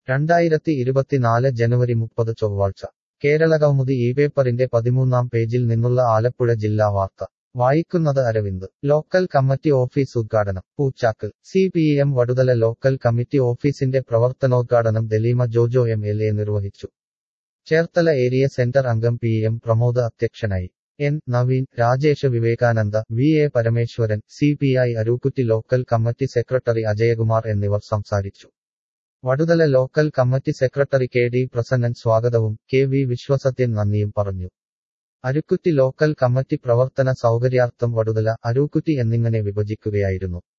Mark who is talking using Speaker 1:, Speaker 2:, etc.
Speaker 1: രണ്ടായിരത്തി ഇരുപത്തിനാല് ജനുവരി മുപ്പത് ചൊവ്വാഴ്ച കേരളകൗമുദി ഈ പേപ്പറിന്റെ പതിമൂന്നാം പേജിൽ നിന്നുള്ള ആലപ്പുഴ ജില്ലാ വാർത്ത വായിക്കുന്നത് അരവിന്ദ് ലോക്കൽ കമ്മിറ്റി ഓഫീസ് ഉദ്ഘാടനം Poochakkal C P M Vaduthala local committee ഓഫീസിന്റെ പ്രവർത്തനോദ്ഘാടനം Daleema Jojo M L A നിർവഹിച്ചു ചേർത്തല ഏരിയ സെന്റർ അംഗം പി എം പ്രമോദ് അധ്യക്ഷനായി N Naveen Rajesh Vivekananda V A Parameswaran C P I Arookutty local committee secretary Ajayakumar എന്നിവർ സംസാരിച്ചു Vaduthala local committee secretary K D Prasannan സ്വാഗതവും കെ വി വിശ്വസത്യൻ നന്ദിയും പറഞ്ഞു അരുക്കുറ്റി ലോക്കൽ കമ്മിറ്റി പ്രവർത്തന സൗകര്യാർത്ഥം വടുതല അരൂക്കുറ്റി എന്നിങ്ങനെ വിഭജിക്കുകയായിരുന്നു